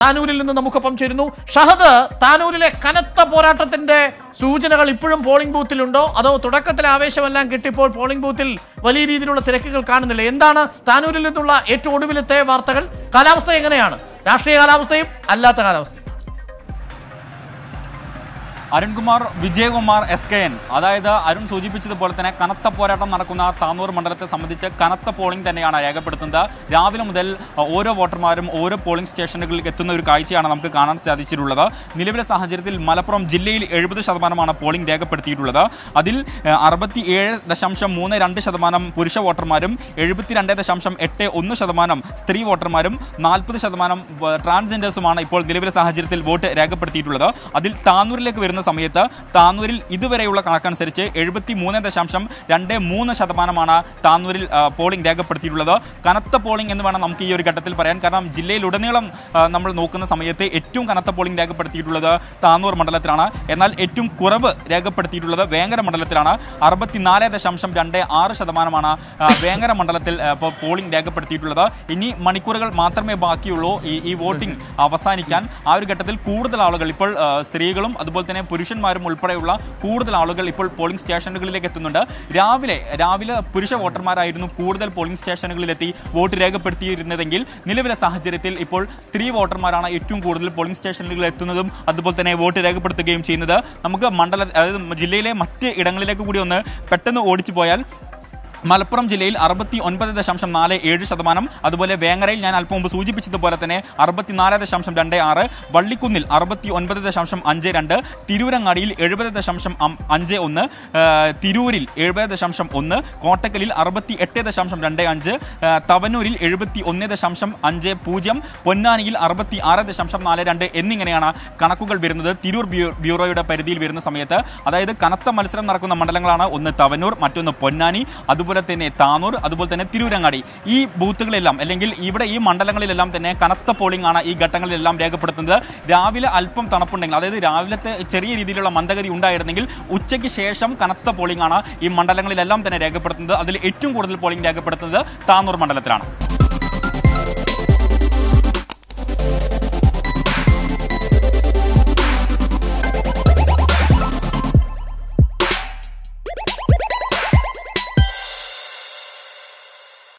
താനൂരിൽ നിന്ന് നമുക്കൊപ്പം ചേരുന്നു ഷഹദ് താനൂരിലെ കനത്ത പോരാട്ടത്തിന്റെ സൂചനകൾ ഇപ്പോഴും പോളിംഗ് ബൂത്തിലുണ്ടോ അതോ തുടക്കത്തിലെ ആവേശമെല്ലാം കിട്ടിയപ്പോൾ പോളിംഗ് ബൂത്തിൽ വലിയ രീതിയിലുള്ള തിരക്കുകൾ കാണുന്നില്ല എന്താണ് താനൂരിൽ നിന്നുള്ള ഏറ്റവും ഒടുവിലത്തെ വാർത്തകൾ കാലാവസ്ഥ എങ്ങനെയാണ് രാഷ്ട്രീയ കാലാവസ്ഥയും അല്ലാത്ത കാലാവസ്ഥയും Arunkumar Vijayakumar S K N അതായത് അരുൺ സൂചിപ്പിച്ചതുപോലെ തന്നെ കനത്ത പോരാട്ടം നടക്കുന്ന താനൂർ മണ്ഡലത്തെ സംബന്ധിച്ച് കനത്ത പോളിംഗ് തന്നെയാണ് രേഖപ്പെടുത്തുന്നത് രാവിലെ മുതൽ അഹ്, ഓരോ വോട്ടർമാരും ഓരോ പോളിംഗ് സ്റ്റേഷനുകളിൽ എത്തുന്ന ഒരു കാഴ്ചയാണ് നമുക്ക് കാണാൻ സാധിച്ചിട്ടുള്ളത് നിലവിലെ സാഹചര്യത്തിൽ മലപ്പുറം ജില്ലയിൽ എഴുപത് ശതമാനമാണ് പോളിംഗ് രേഖപ്പെടുത്തിയിട്ടുള്ളത് അതിൽ അറുപത്തി ഏഴ് ദശാംശം മൂന്ന് രണ്ട് ശതമാനം പുരുഷ വോട്ടർമാരും എഴുപത്തിരണ്ട് ദശാംശം എട്ട് ഒന്ന് ശതമാനം സ്ത്രീ വോട്ടർമാരും നാൽപ്പത് ശതമാനം വ- ട്രാൻസ്ജെൻഡേഴ്സുമാണ് ഇപ്പോൾ നിലവിലെ സാഹചര്യത്തിൽ വോട്ട് രേഖപ്പെടുത്തിയിട്ടുള്ളത് അതിൽ താനൂരിലേക്ക് വരുന്ന സമയത്ത് താനൂരിൽ ഇതുവരെയുള്ള കണക്കനുസരിച്ച് എഴുപത്തി മൂന്ന് ദശാംശം രണ്ട് മൂന്ന് ശതമാനമാണ് താനൂരിൽ ആ, പോളിംഗ് രേഖപ്പെടുത്തിയിട്ടുള്ളത് കനത്ത പോളിംഗ് എന്ന് വേണം നമുക്ക് ഈ ഒരു ഘട്ടത്തിൽ പറയാൻ കാരണം ജില്ലയിലുടനീളം ആ, നമ്മൾ നോക്കുന്ന സമയത്ത് ഏറ്റവും കനത്ത പോളിംഗ് രേഖപ്പെടുത്തിയിട്ടുള്ളത് താനൂർ മണ്ഡലത്തിലാണ് എന്നാൽ ഏറ്റവും കുറവ് രേഖപ്പെടുത്തിയിട്ടുള്ളത് വേങ്ങര മണ്ഡലത്തിലാണ് അറുപത്തിനാല് ദശാംശം രണ്ട് ആറ് ശതമാനമാണ് ആ, വേങ്ങര മണ്ഡലത്തിൽ ആ, ഇപ്പോൾ പോളിംഗ് രേഖപ്പെടുത്തിയിട്ടുള്ളത് ഇനി മണിക്കൂറുകൾ മാത്രമേ ബാക്കിയുള്ളൂ ഈ ഈ വോട്ടിംഗ് അവസാനിക്കാൻ ആ ഒരു ഘട്ടത്തിൽ കൂടുതൽ ആളുകൾ ഇപ്പോൾ ആ, സ്ത്രീകളും അതുപോലെ തന്നെ പുരുഷന്മാരും ഉൾപ്പെടെയുള്ള കൂടുതൽ ആളുകൾ ഇപ്പോൾ പോളിംഗ് സ്റ്റേഷനുകളിലേക്ക് എത്തുന്നുണ്ട് രാവിലെ രാവിലെ പുരുഷ വോട്ടർമാരായിരുന്നു കൂടുതൽ പോളിംഗ് സ്റ്റേഷനുകളിലെത്തി വോട്ട് രേഖപ്പെടുത്തിയിരുന്നതെങ്കിൽ നിലവിലെ സാഹചര്യത്തിൽ ഇപ്പോൾ സ്ത്രീ വോട്ടർമാരാണ് ഏറ്റവും കൂടുതൽ പോളിംഗ് സ്റ്റേഷനുകളിൽ എത്തുന്നതും അതുപോലെ തന്നെ വോട്ട് രേഖപ്പെടുത്തുകയും ചെയ്യുന്നത് നമുക്ക് മണ്ഡല അതായത് ജില്ലയിലെ മറ്റ് ഇടങ്ങളിലേക്ക് കൂടി ഒന്ന് പെട്ടെന്ന് ഓടിച്ചു പോയാൽ മലപ്പുറം ജില്ലയിൽ അറുപത്തി ഒൻപത് ദശാംശം നാല് ഏഴ് ശതമാനം അതുപോലെ വേങ്ങരയിൽ ഞാൻ അല്പം മുമ്പ് സൂചിപ്പിച്ചതുപോലെ തന്നെ അറുപത്തിനാല് ദശാംശം രണ്ട് ആറ് വള്ളിക്കുന്നിൽ അറുപത്തി ഒൻപത് ദശാംശം അഞ്ച് രണ്ട് തിരൂരങ്ങാടിയിൽ എഴുപത് ദശാംശം അം- അഞ്ച് ഒന്ന് ആ, തിരൂരിൽ എഴുപത് ദശാംശം ഒന്ന് കോട്ടക്കലിൽ അറുപത്തി എട്ട് ദശാംശം രണ്ട് അഞ്ച് ആ, തവനൂരിൽ എഴുപത്തി ഒന്ന് ദശാംശം അഞ്ച് പൂജ്യം പൊന്നാനിയിൽ അറുപത്തി ആറ് ദശാംശം നാല് രണ്ട് എന്നിങ്ങനെയാണ് കണക്കുകൾ വരുന്നത് തിരൂർ ബ്യൂ- ബ്യൂറോയുടെ പരിധിയിൽ വരുന്ന സമയത്ത് അതായത് കനത്ത മത്സരം നടക്കുന്ന മണ്ഡലങ്ങളാണ് ഒന്ന് തവനൂർ മറ്റൊന്ന് പൊന്നാനി അതുപോലെ തന്നെ താനൂർ അതുപോലെ തന്നെ തിരൂരങ്ങാടി ഈ ബൂത്തുകളെല്ലാം അല്ലെങ്കിൽ ഇവിടെ ഈ മണ്ഡലങ്ങളിലെല്ലാം തന്നെ കനത്ത പോളിംഗ് ആണ് ഈ ഘട്ടങ്ങളിലെല്ലാം രേഖപ്പെടുത്തുന്നത് രാവിലെ അല്പം തണുപ്പുണ്ടെങ്കിൽ അതായത് രാവിലത്തെ ചെറിയ രീതിയിലുള്ള മന്ദഗതി ഉണ്ടായിരുന്നെങ്കിൽ ഉച്ചയ്ക്ക് ശേഷം കനത്ത പോളിംഗ് ആണ് ഈ മണ്ഡലങ്ങളിലെല്ലാം തന്നെ രേഖപ്പെടുത്തുന്നത് അതിൽ ഏറ്റവും കൂടുതൽ പോളിംഗ് രേഖപ്പെടുത്തുന്നത് താനൂർ മണ്ഡലത്തിലാണ്